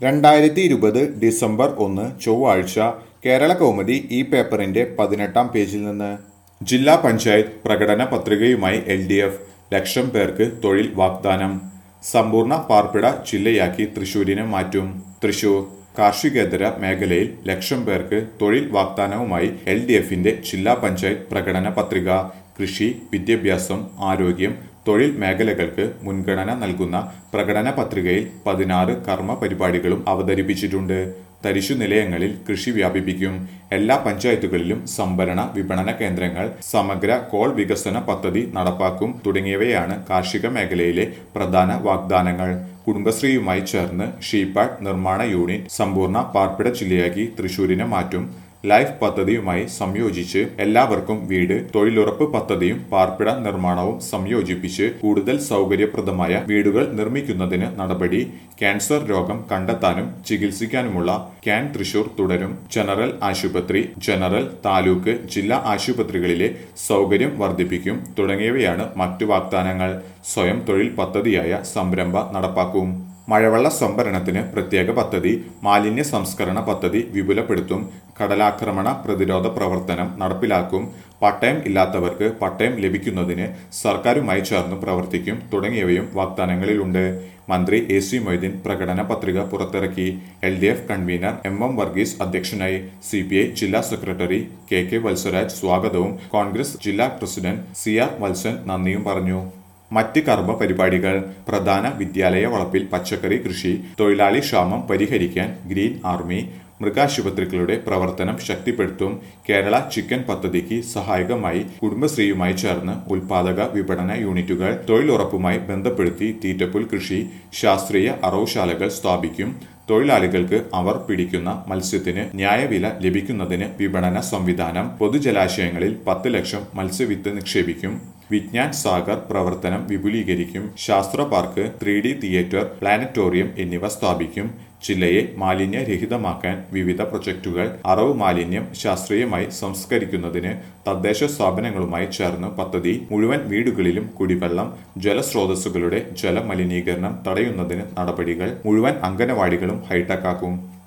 രണ്ടായിരത്തി ഇരുപത് ഡിസംബർ ഒന്ന് ചൊവ്വാഴ്ച കേരള കൗമുദി ഈ പേപ്പറിന്റെ പതിനെട്ടാം പേജിൽ നിന്ന് ജില്ലാ പഞ്ചായത്ത് പ്രകടന പത്രികയുമായി എൽ ഡി എഫ് ലക്ഷം പേർക്ക് തൊഴിൽ വാഗ്ദാനം സമ്പൂർണ്ണ പാർപ്പിട ജില്ലയാക്കി തൃശൂരിനെ മാറ്റും തൃശൂർ കാർഷികേതര മേഖലയിൽ ലക്ഷം പേർക്ക് തൊഴിൽ വാഗ്ദാനവുമായി എൽ ഡി എഫിന്റെ ജില്ലാ പഞ്ചായത്ത് പ്രകടന പത്രിക കൃഷി വിദ്യാഭ്യാസം ആരോഗ്യം തൊഴിൽ മേഖലകൾക്ക് മുൻഗണന നൽകുന്ന പ്രകടന പത്രികയിൽ പതിനാറ് കർമ്മ പരിപാടികളും അവതരിപ്പിച്ചിട്ടുണ്ട് തരിശു നിലയങ്ങളിൽ കൃഷി വ്യാപിപ്പിക്കും എല്ലാ പഞ്ചായത്തുകളിലും സംഭരണ വിപണന കേന്ദ്രങ്ങൾ സമഗ്ര കോൾ വികസന പദ്ധതി നടപ്പാക്കും തുടങ്ങിയവയാണ് കാർഷിക മേഖലയിലെ പ്രധാന വാഗ്ദാനങ്ങൾ കുടുംബശ്രീയുമായി ചേർന്ന് ഷീപാഡ് നിർമ്മാണ യൂണിറ്റ് സമ്പൂർണ്ണ പാർപ്പിട ജില്ലയാക്കി തൃശൂരിനെ മാറ്റും ലൈഫ് പദ്ധതിയുമായി സംയോജിച്ച് എല്ലാവർക്കും വീട് തൊഴിലുറപ്പ് പദ്ധതിയും പാർപ്പിട നിർമ്മാണവും സംയോജിപ്പിച്ച് കൂടുതൽ സൗകര്യപ്രദമായ വീടുകൾ നിർമ്മിക്കുന്നതിന് നടപടി ക്യാൻസർ രോഗം കണ്ടെത്താനും ചികിത്സിക്കാനുമുള്ള ക്യാൻ തൃശൂർ തുടരും ജനറൽ ആശുപത്രി ജനറൽ താലൂക്ക് ജില്ലാ ആശുപത്രികളിലെ സൗകര്യം വർദ്ധിപ്പിക്കും തുടങ്ങിയവയാണ് മറ്റു വാഗ്ദാനങ്ങൾ സ്വയം തൊഴിൽ പദ്ധതിയായ സംരംഭ നടപ്പാക്കും മഴവെള്ള സംഭരണത്തിന് പ്രത്യേക പദ്ധതി മാലിന്യ സംസ്കരണ പദ്ധതി വിപുലപ്പെടുത്തും കടലാക്രമണ പ്രതിരോധ പ്രവർത്തനം നടപ്പിലാക്കും പട്ടയം ഇല്ലാത്തവർക്ക് പട്ടയം ലഭിക്കുന്നതിന് സർക്കാരുമായി ചേർന്ന് പ്രവർത്തിക്കും തുടങ്ങിയവയും വാഗ്ദാനങ്ങളിലുണ്ട് മന്ത്രി എ സി മൊയ്തീൻ പ്രകടന പത്രിക പുറത്തിറക്കി L D F convener M M Varghese അധ്യക്ഷനായി സി പി ഐ ജില്ലാ സെക്രട്ടറി കെ കെ വത്സരാജ് സ്വാഗതവും കോൺഗ്രസ് ജില്ലാ പ്രസിഡന്റ് സി ആർ വത്സൻ നന്ദിയും പറഞ്ഞു മറ്റ് കർമ്മ പരിപാടികൾ പ്രധാന വിദ്യാലയ വളപ്പിൽ പച്ചക്കറി കൃഷി തൊഴിലാളി ക്ഷാമം പരിഹരിക്കാൻ ഗ്രീൻ ആർമി മൃഗാശുപത്രികളുടെ പ്രവർത്തനം ശക്തിപ്പെടുത്തും കേരള ചിക്കൻ പദ്ധതിക്ക് സഹായകമായി കുടുംബശ്രീയുമായി ചേർന്ന് ഉൽപാദക വിപണന യൂണിറ്റുകൾ തൊഴിലുറപ്പുമായി ബന്ധപ്പെടുത്തി തീറ്റപ്പുൽ കൃഷി ശാസ്ത്രീയ അറവുശാലകൾ സ്ഥാപിക്കും തൊഴിലാളികൾക്ക് അവർ പിടിക്കുന്ന മത്സ്യത്തിന് ന്യായവില ലഭിക്കുന്നതിന് വിപണന സംവിധാനം പൊതുജലാശയങ്ങളിൽ പത്ത് ലക്ഷം മത്സ്യവിത്ത് നിക്ഷേപിക്കും വിജ്ഞാൻ സാഗർ പ്രവർത്തനം വിപുലീകരിക്കും ശാസ്ത്ര park three D theatre planetarium എന്നിവ സ്ഥാപിക്കും ജില്ലയെ മാലിന്യരഹിതമാക്കാൻ വിവിധ പ്രൊജക്ടുകൾ അറവ് മാലിന്യം ശാസ്ത്രീയമായി സംസ്കരിക്കുന്നതിന് തദ്ദേശ സ്ഥാപനങ്ങളുമായി ചേർന്ന് പദ്ധതി മുഴുവൻ വീടുകളിലും കുടിവെള്ളം ജലസ്രോതസ്സുകളുടെ ജലമലിനീകരണം തടയുന്നതിന് നടപടികൾ മുഴുവൻ അംഗനവാടികളും ഹൈടെക് ആക്കും